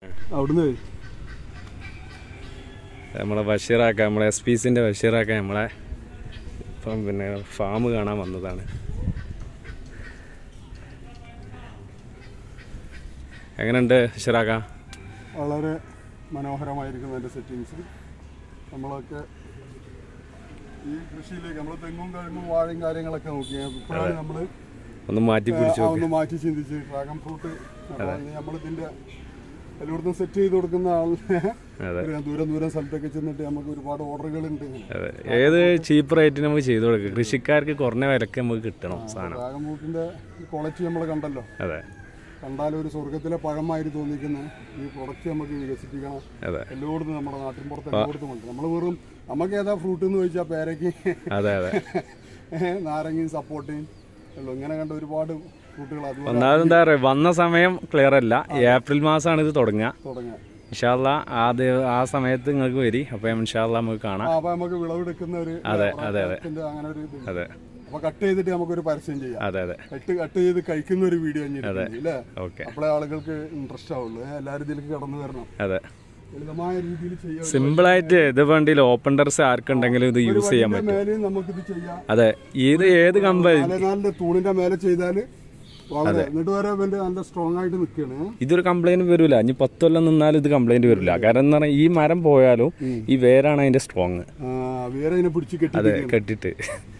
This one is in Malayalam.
അവിടുന്ന് നമ്മളെ ബഷീറാക്ക നമ്മളെ എസ് പി സിൻ്റെ ബഷീറാക്ക നമ്മളെ ഇപ്പം പിന്നെ ഫാം കാണാൻ വന്നതാണ് എങ്ങനെയുണ്ട് ബഷീറാക്ക വളരെ മനോഹരമായിരിക്കുന്ന എൻ്റെ സെറ്റിങ്സ് നമ്മളൊക്കെ ഈ കൃഷിയിലേക്ക് നമ്മൾ തെങ്ങും കഴുങ്ങും വാഴയും കാര്യങ്ങളൊക്കെ നോക്കി ഇപ്പോഴാണ് നമ്മൾ ഒന്ന് മാറ്റി പിടിച്ചു നോക്ക്. ഒന്ന് മാറ്റി ചിന്തിച്ച് ഡ്രാഗൺ ഫ്രൂട്ട് നമ്മളിതിൻ്റെ എല്ലായിടത്തും സെറ്റ് ചെയ്ത് കൊടുക്കുന്ന ആളിനെ അതെ ഒരു ദൂരം ദൂരം സ്ഥലത്തൊക്കെ ചെന്നിട്ട് നമുക്ക് ഒരുപാട് ഓർഡറുകൾ ഉണ്ട് അതെ ഏത് ചീപ്പ് റേറ്റിന് നമുക്ക് ചെയ്തു കൊടുക്കുക കൃഷിക്കാർക്ക് കുറഞ്ഞ വിലക്ക് നമുക്ക് കിട്ടണം സാധനം ഡ്രാഗൺ ഫ്രൂട്ടിൻ്റെ ക്വാളിറ്റി നമ്മൾ കണ്ടല്ലോ അതെ കണ്ടാൽ ഒരു സ്വർഗത്തിലെ പഴമായിട്ട് തോന്നിക്കുന്ന ഈ പ്രൊഡക്റ്റ് നമുക്ക് വികസിപ്പിക്കണം അതെ എല്ലായിടത്തും നമ്മുടെ നാട്ടിൻ പുറത്ത് എല്ലായിടത്തും ഉണ്ട് നമ്മൾ വെറും നമുക്ക് ഏതാ ഫ്രൂട്ട് എന്ന് ചോദിച്ചാൽ പേരയ്ക്ക് അതെ അതെ നാരങ്ങയും സപ്പോർട്ടയും ഉള്ളൂ ഇങ്ങനെ കണ്ട ഒരുപാട് ഫ്രൂട്ടുകൾ അതുപോലെ ഒന്നാമത് എന്താ പറയുക വന്ന സമയം ക്ലിയർ അല്ല ഏപ്രിൽ മാസമാണ് ഇത് തുടങ്ങുക തുടങ്ങാം ഇൻഷാല്ല ആദ്യ ആ സമയത്ത് നിങ്ങൾക്ക് വരി അപ്പം ഇൻഷാല്ല നമുക്ക് കാണാം ആ, അപ്പൊ നമുക്ക് വിളവെടുക്കുന്ന ഒരു അതെ, അതെ, അതെ. ഇതിന്റെ അങ്ങനെ ഒരു ഇത് അതെ അപ്പൊ കട്ട് ചെയ്തിട്ട് നമുക്കൊരു പരസ്യം ചെയ്യാം അതെ അതെ കട്ട് കട്ട് ചെയ്ത് കഴിക്കുന്ന ഒരു വീഡിയോ അല്ലേ ഓക്കെ അപ്പോഴേ ആളുകൾക്ക് ഇൻട്രസ്റ്റ് ആവുള്ളൂ ഏ, എല്ലാവരും ഇതിലേക്ക് കടന്നു വരണം അതെ ലളിതമായ രീതിയിൽ ചെയ്യാം സിമ്പിളായിട്ട് ഇത് വേണ്ടിയില്ല ഓപ്പൺ ടെറസ് ആർക്കുണ്ടെങ്കിലും ഇത് യൂസ് ചെയ്യാൻ പറ്റും മേലെയും നമുക്കിത് ചെയ്യാം അതെ ഇത് ഏത് കമ്പനി നാലിന്റെ തൂണിന്റെ മേലെ ചെയ്താല് വളരെ എന്നിട്ട് വരെ ഇവന്റെ നല്ല സ്ട്രോങ് ആയിട്ട് നിൽക്കുകയാണ് ഇതൊരു കംപ്ലൈന്റ് വരില്ല ഇനി പത്ത് കൊല്ലം നിന്നാലും ഇത് കംപ്ലൈന്റ് വരില്ല കാരണം എന്ന് പറഞ്ഞാൽ ഈ മരം പോയാലും ഈ വേരാണ് അതിന്റെ സ്ട്രോങ് വേറെ ഇതിനെ പിടിച്ച് കെട്ടി അതെ കെട്ടിട്ട്